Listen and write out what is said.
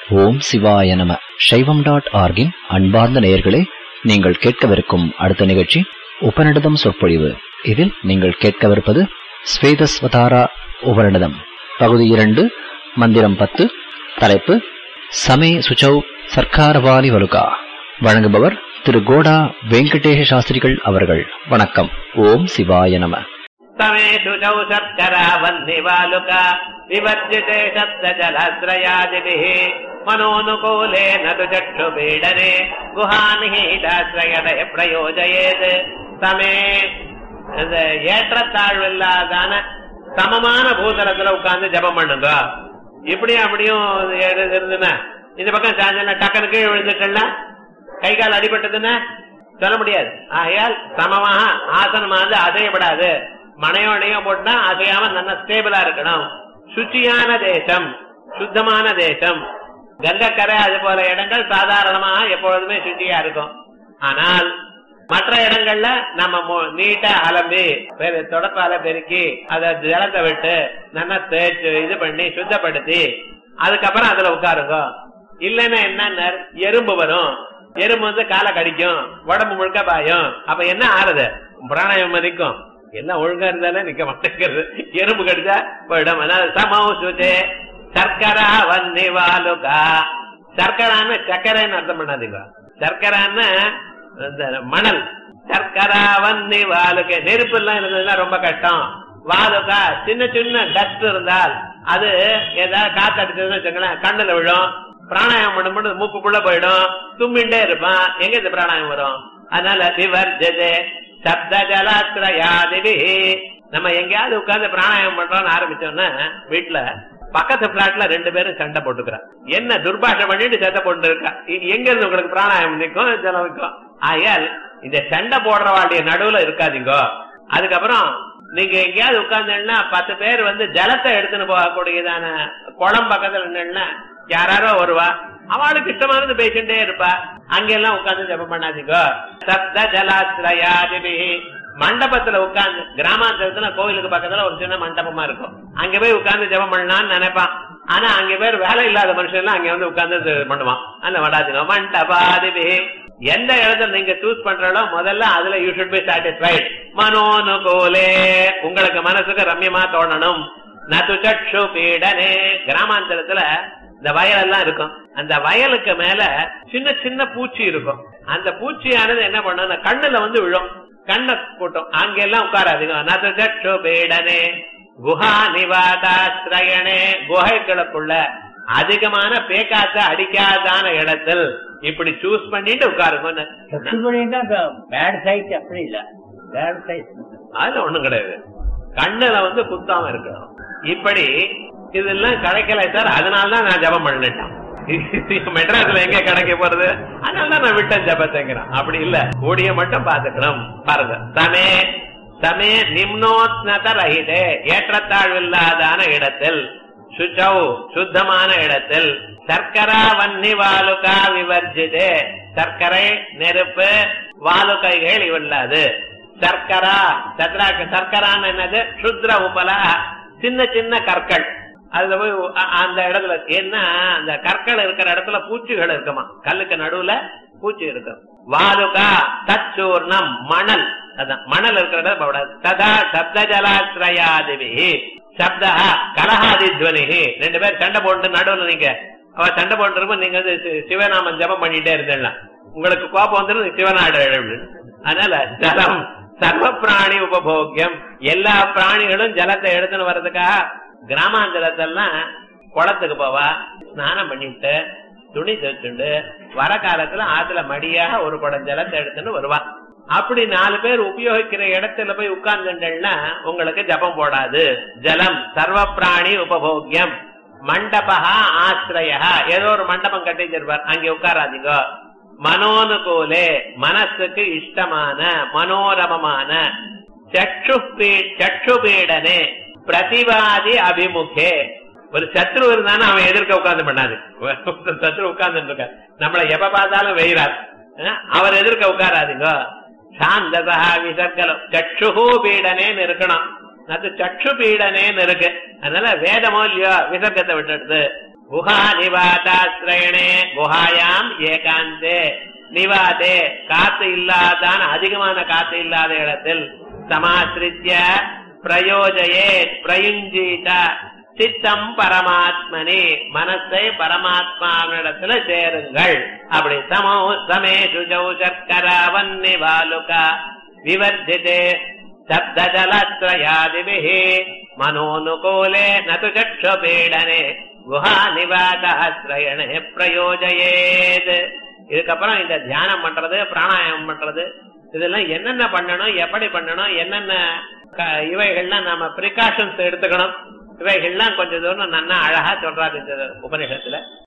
ஓம் சிவாய நம சைவம் டாட் ஆர்கின் அன்பார்ந்த நேயர்களே நீங்கள் கேட்கவிருக்கும் அடுத்த நிகழ்ச்சி உபநிடதம் சொற்பொழிவு இதில் நீங்கள் கேட்கவிருப்பது ஸ்வேதஸ்வதாரா உபநிடதம் பகுதி இரண்டு மந்திரம் பத்து தலைப்பு சமே சுச்சௌ சர்க்காரவாலி வலுகா வழங்குபவர் திரு கோடா வெங்கடேஷ சாஸ்திரிகள் அவர்கள் வணக்கம் ஓம் சிவாய நம समे शुचौ शर्करा वह्निवालुका विवर्जिते शब्दजलाश्रयादिभिः मनोनुकूले न तु चक्षुपीडने गुहानिहीताश्रयणे प्रयोजयेत् சமே இந்த ஏற்றத்தாழ்வில்லாதான சமமான பூதளத்துல உட்கார்ந்து ஜபம் பண்ணுங்க இப்படியும் அப்படியும் இருந்துன்னா இந்த பக்கம் சாஞ்சல டக்குனு கீழே விழுந்துட்டா கை கால் அடிபட்டதுன்னா சொல்ல முடியாது ஆகையால் சமமாக ஆசனமானது அசையப்படாது மனையோடையோ போட்டா அசையாம நல்ல ஸ்டேபிளா இருக்கணும் சுச்சியான தேசம் சுத்தமான தேசம் கங்கக்கரை அது போல இடங்கள் சாதாரணமாக எப்பொழுதுமே சுச்சியா இருக்கும் ஆனால் மற்ற இடங்கள்ல நம்ம நீட்டா அலம்பி தொடப்பால பெருக்கி அதை ஜலத்தை விட்டு நல்லா தேய்ச்சு இது பண்ணி சுத்தப்படுத்தி அதுக்கப்புறம் அதுல உட்காருங்க இல்லைன்னா என்ன எறும்பு வரும் எறும்பு வந்து காலை கடிக்கும் உடம்பு முழுக்க பாயும் அப்ப என்ன ஆறுது பிராணாயம் மதிக்கும் எல்லாம் ஒழுங்கா இருந்தாலும் நிக்க மாட்டேங்கிறது எறும்பு கடிச்சா போயிடும் சமௌசுதே சர்க்கரா வந்தி வாலுகா சர்க்கரான்னு சர்க்கரைன்னு அர்த்தம் பண்ணாதீங்க சர்க்கரான்னு மணல் சர்க்கரா வந்தி வாலுகை நெருப்பு எல்லாம் இருந்ததுன்னா ரொம்ப கஷ்டம் வாலுகா சின்ன சின்ன டஸ்ட் இருந்தால் அது ஏதாவது காத்து அடிச்சதுன்னு வச்சுங்களேன் கண்ணுல விழும் பிராணாயம் பண்ணும்போது மூக்குக்குள்ள போயிடும் தும்பிண்டே இருப்பான் எங்க இந்த பிராணாயம் வரும் அதனால விவர்ஜதே சப்த ஜலாத்திரயாதிவி நம்ம எங்கேயாவது உட்கார்ந்து பிராணாயம் பண்றோம்னு ஆரம்பிச்சோம்னா வீட்டுல பக்கத்து பிளாட்ல ரெண்டு பேரும் சண்டை போட்டுக்கிறான் என்ன துர்பாஷை பண்ணிட்டு சண்டை போட்டு இருக்கா எங்க இருந்து உங்களுக்கு பிராணாயம் நிற்கும் ஜலம் நிற்கும் ஆயால் இந்த சண்டை போடுறவாளுடைய நடுவுல இருக்காதீங்க அதுக்கப்புறம் நீங்க எங்கேயாவது உட்கார்ந்தீங்கன்னா பத்து பேர் வந்து ஜலத்தை எடுத்துன்னு போகக்கூடியதான குளம் பக்கத்துல நின்னா யாராரோ வருவா அவளுக்கு இஷ்டமானது பேசிட்டே இருப்பா அங்கெல்லாம் உட்கார்ந்து ஜபம் பண்ணாதீங்க சப்த ஜலாசிரயாதிபி மண்டபத்துல உட்கார்ந்து கிராமாந்தரத்துல கோயிலுக்கு பக்கத்துல ஒரு சின்ன மண்டபமா இருக்கும் அங்க போய் உட்கார்ந்து ஜபம் பண்ணலாம்னு நினைப்பான் ஆனா அங்க பேர் வேலை இல்லாத மனுஷன் எல்லாம் அங்க வந்து உட்கார்ந்து பண்ணுவான் அந்த வடாதீங்க மண்டபாதிபி எந்த இடத்துல நீங்க சூஸ் பண்றோ முதல்ல அதுல யூ ஷுட் பி சாட்டிஸ்பைட் மனோனுகூலே உங்களுக்கு மனசுக்கு ரம்யமா தோணணும் நது சக்ஷு பீடனே கிராமாந்தரத்துல இந்த வயல் எல்லாம் இருக்கும் அந்த வயலுக்கு மேல சின்ன சின்ன பூச்சி இருக்கும் அந்த பூச்சியானது என்ன பண்ணும் கண்ணுல வந்து விழும் கண்ணை கூட்டம் அங்கெல்லாம் உட்காராதுங்க நது சக்ஷு பீடனே குஹா நிவாதாசிரயணே குகைகளுக்குள்ள அதிகமான பேக்காத்த அடிக்காதான இடத்தில் இப்படி சூஸ் பண்ணிட்டு உட்காருங்க பேட் சைட் அப்படி இல்ல பேட் சைட் அதுல ஒண்ணும் கிடையாது கண்ணுல வந்து குத்தாம இருக்கணும் இப்படி இதெல்லாம் கிடைக்கல சார் அதனாலதான் நான் ஜபம் பண்ணிட்டேன் மெட்ராஸ்ல எங்க கிடைக்க போறது அதனாலதான் நான் விட்டேன் ஜபத்தைங்கிறான் அப்படி இல்ல கூடிய மட்டும் பாத்துக்கணும் பாருங்க சமே சமே நிம்னோத்னத ரஹிதே ஏற்றத்தாழ்வு இல்லாதான இடத்தில் சுச்சௌ சுத்தமான இடத்தில் சர்க்கரா வன்னி வாலுகா விவர்ஜிதே சர்க்கரை நெருப்பு வாலுகைகள் இல்லாது சர்க்கரா சத்ராக்கு சர்க்கரான்னு என்னது சுத்ர உபலா சின்ன சின்ன கற்கள் அதுல போய் அந்த இடத்துல ஏன்னா அந்த கற்கள் இருக்கிற இடத்துல பூச்சிகள் இருக்குமா கல்லுக்கு நடுவுல பூச்சி இருக்கும் வாலுகா தச்சூர்ணம் மணல் அதான் மணல் இருக்கிற இடம் ததா சப்த ஜலாசிரயாதிவி சப்தா கலஹாதி துவனி ரெண்டு பேர் சண்டை போட்டு நடுவுல நீங்க அவ சண்டை போட்டு இருக்கும் நீங்க வந்து சிவநாமம் ஜபம் பண்ணிட்டே இருந்தேன் உங்களுக்கு கோபம் வந்துடும் சிவநாடு அதனால ஜலம் சர்வ பிராணி உபபோக்கியம் எல்லா பிராணிகளும் ஜலத்தை எடுத்துன்னு வர்றதுக்காக கிராமாந்தரத்தெல்லாம் குளத்துக்கு போவா ஸ்நானம் பண்ணிட்டு துணி தச்சுண்டு வர காலத்துல ஆத்துல மடியாக ஒரு குடம் ஜலத்தை எடுத்துன்னு வருவா அப்படி நாலு பேர் உபயோகிக்கிற இடத்துல போய் உட்கார்ந்துட்டேன்னா உங்களுக்கு ஜபம் போடாது ஜலம் சர்வ பிராணி உபபோக்கியம் மண்டபா ஆசிரயா ஏதோ ஒரு மண்டபம் கட்டிச்சிருப்பார் அங்க உட்காராதீங்க மனோனுகூலே மனசுக்கு இஷ்டமான மனோரமமான சக்ஷு பீடனே பிரதிவாதி அபிமுகே ஒரு சத்ரு இருந்தாலும் அவன் எதிர்க்க உட்கார்ந்து பண்ணாது சத்ரு உட்கார்ந்து இருக்க நம்மள எப்ப பார்த்தாலும் வெயிறார் அவர் எதிர்க்க உட்காராதீங்க சாந்ததா விசர்க்கலம் சக்ஷு பீடனேன்னு இருக்கணும் அது சக்ஷு பீடனேன்னு இருக்கு அதனால வேதமோ இல்லையோ விசர்க்கத்தை விட்டுடுது குஹா நிவாதாசிரயணே குஹாயாம் ஏகாந்தே நிவாதே காத்து இல்லாதான் அதிகமான காத்து இல்லாத இடத்தில் சமாசிரித்ய பிரயோஜயே பிரயுஞ்சீத சித்தம் பரமாத்மனி மனசை பரமாத்மாவினிடத்துல சேருங்கள் அப்படி சமோ சமேஷு ஜௌ சர்க்கரா வன்னி வாலுகா விவர்ஜிதே சப்தஜலத்ரயாதிபிஹி மனோனுகூலே நது சக்ஷபீடனே குஹா நிவாதாசிரயணே பிரயோஜயேத் இதுக்கப்புறம் இந்த தியானம் பண்றது பிராணாயாமம் பண்றது இதெல்லாம் என்னென்ன பண்ணணும் எப்படி பண்ணணும் என்னென்ன க- இவைகள்லாம் நாம ப்ரிகாஷன்ஸ் எடுத்துக்கணும் இவைகள்லாம் கொஞ்சம் தூரம் நன்னா அழகா சொல்றாரு இந்த உபநிஷத்துல